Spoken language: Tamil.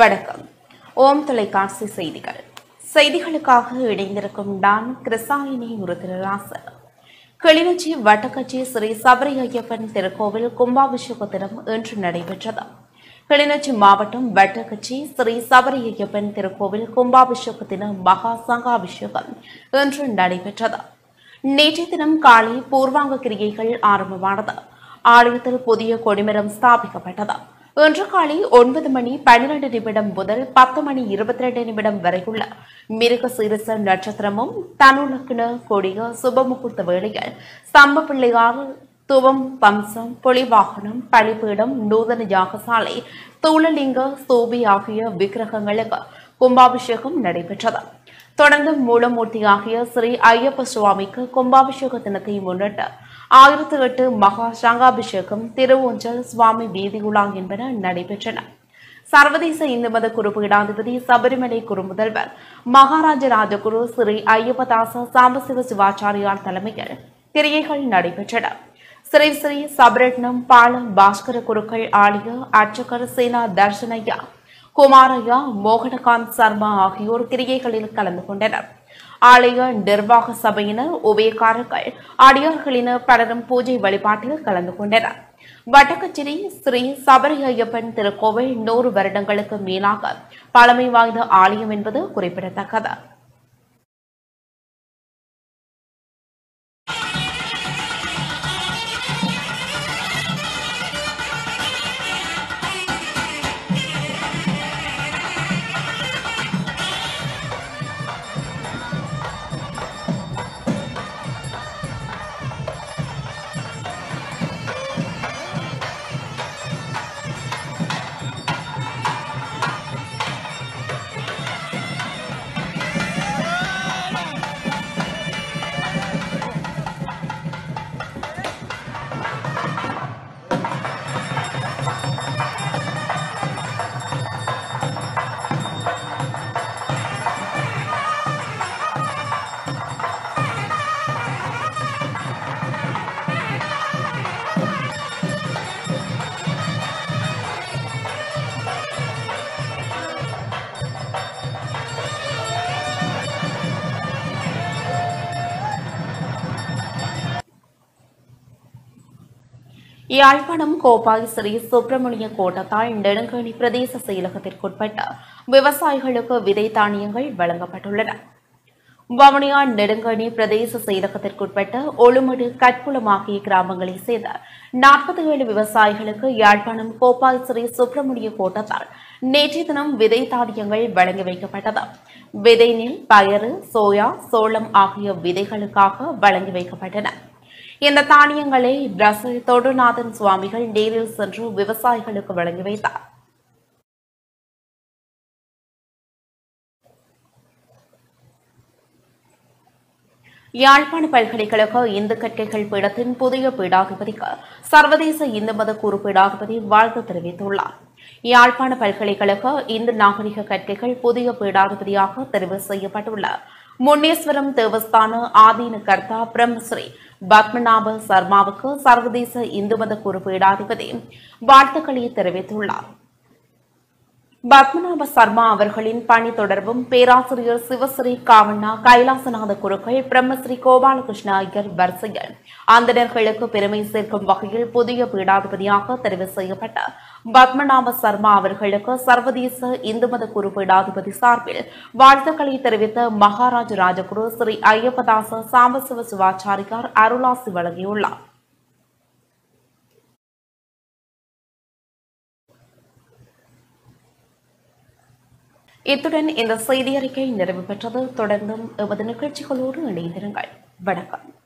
வணக்கம் ஓம் தொலைக்காட்சி செய்திகள் செய்திகளுக்காக இணைந்திருக்கும் நான் கிருசாயினி முருகராசன் கிளிநொச்சி வட்டக்கச்சி ஸ்ரீ சபரி ஐயப்பன் திருக்கோவில் கும்பாபிஷேக தினம் இன்று நடைபெற்றது கிளிநொச்சி மாவட்டம் வட்டக்கச்சி ஸ்ரீ சபரி ஐயப்பன் திருக்கோவில் கும்பாபிஷேக தின மகா சங்காபிஷேகம் இன்று நடைபெற்றது நேற்றைய தினம் காலை பூர்வாங்க கிரியைகள் ஆரம்பமானது ஆலயத்தில் புதிய கொடிமரம் ஸ்தாபிக்கப்பட்டது இன்று காலை ஒன்பது மணி பன்னிரண்டு நிமிடம் முதல் பத்து மணி இருபத்தி ரெண்டு நிமிடம் வரையுள்ள மிருக சீரச நட்சத்திரமும் தனுலக்கின கொடிய சுபமுகூர்த்த வேளையில் ஸ்தம்ப பிள்ளையார் துவம் பம்சம் பொலிவாகனம் பழிப்பீடம் நூதன யாகசாலை தூளலிங்க ஸ்தூபி ஆகிய விக்கிரகங்களுக்கு கும்பாபிஷேகம் நடைபெற்றது தொடர்ந்து மூலமூர்த்தியாகிய ஸ்ரீ ஐயப்ப சுவாமிக்கு கும்பாபிஷேக தினத்தை முன்னிட்டு ஆயிரத்தி எட்டு மகா சங்காபிஷேகம் திருவொஞ்சல் சுவாமி வீதியுலா என்பன நடைபெற்றன சர்வதேச இந்து மத குறுப்பீடாதிபதி சபரிமலை குறுமுதல்வர் மகாராஜ ராஜகுரு ஸ்ரீ ஐயப்பதாச சாம்பசிவ சிவாச்சாரியார் தலைமையில் கிரியைகள் நடைபெற்றன ஸ்ரீ ஸ்ரீ சபரட்னம் பால பாஸ்கர குருக்கள் ஆலய அர்ச்சகர் சேனா தர்ஷனையா குமாரையா மோகனகாந்த் சர்மா ஆகியோர் கிரியைகளில் கலந்து கொண்டனர் ஆலய நிர்வாக சபையினர் உபயக்காரர்கள் அடியார்களினர் பலரும் பூஜை வழிபாட்டில் கலந்து கொண்டனர் வட்டக்கச்சிரி ஸ்ரீ சபரி ஐயப்பன் திருக்கோவில் நூறு வருடங்களுக்கு மேலாக பழமை வாய்ந்த ஆலயம் என்பது குறிப்பிடத்தக்கது யாழ்ப்பாணம் கோப்பாய் ஸ்ரீ சுப்பிரமணிய கோட்டத்தால் நெடுங்கணி பிரதேச செயலகத்திற்குட்பட்ட விவசாயிகளுக்கு விதை தானியங்கள் வழங்கப்பட்டுள்ளன வவுனியா நெடுங்கணி பிரதேச செயலகத்திற்குட்பட்ட ஒழுமடு கட்புலம் ஆகிய கிராமங்களைச் சேர்ந்த நாற்பத்தி ஏழு விவசாயிகளுக்கு யாழ்ப்பாணம் கோப்பாய் ஸ்ரீ சுப்பிரமணிய கோட்டத்தால் நேற்றைய தினம் விதை தானியங்கள் வழங்கி வைக்கப்பட்டது விதை நெல் பயறு சோயா சோளம் ஆகிய விதைகளுக்காக வழங்கி வைக்கப்பட்டன இந்த தானியங்களை ரச தொடுநாதன் சுவாமிகள் நேரில் சென்று விவசாயிகளுக்கு வழங்கி வைத்தார் யாழ்ப்பாண பல்கலைக்கழக இந்து கற்கைகள் பீடத்தின் புதிய பீடாதிபதிக்கு சர்வதேச இந்து மத குறு பீடாதிபதி வாழ்த்து தெரிவித்துள்ளார் யாழ்ப்பாண பல்கலைக்கழக இந்து நாகரிக கற்கைகள் புதிய பீடாதிபதியாக தெரிவு செய்யப்பட்டுள்ள முன்னேஸ்வரம் தேவஸ்தான ஆதீன கர்த்தா பிரம்மஸ்ரீ பத்மநாப சர்மாவுக்கு சர்வதேச இந்து மத குறு பீடாதிபதி வாழ்த்துக்களை தெரிவித்துள்ளார் பத்மநாப சர்மா அவர்களின் பணி தொடர்பும் பேராசிரியர் சிவஸ்ரீ காவண்ணா கைலாசநாத குருக்கள் பிரம்மஸ்ரீ கோபாலகிருஷ்ண ஐயர் வரிசையில் அந்தணர்களுக்கு பெருமை சேர்க்கும் வகையில் புதிய பீடாதிபதியாக தெரிவு செய்யப்பட்ட பத்மநாப சர்மா அவர்களுக்கு சர்வதேச இந்து மத குரு பீடாதிபதி சார்பில் வாழ்த்துக்களை தெரிவித்த மகாராஜ ராஜகுரு ஸ்ரீ ஐயப்பதாச சாம்பசிவ சிவாச்சாரியார் அருளாசி வழங்கியுள்ளார் இத்துடன் இந்த செய்தி அறிக்கை நிறைவு பெற்றது தொடர்ந்தும் எமது நிகழ்ச்சிகளோடு இணைந்திருங்கள் வணக்கம்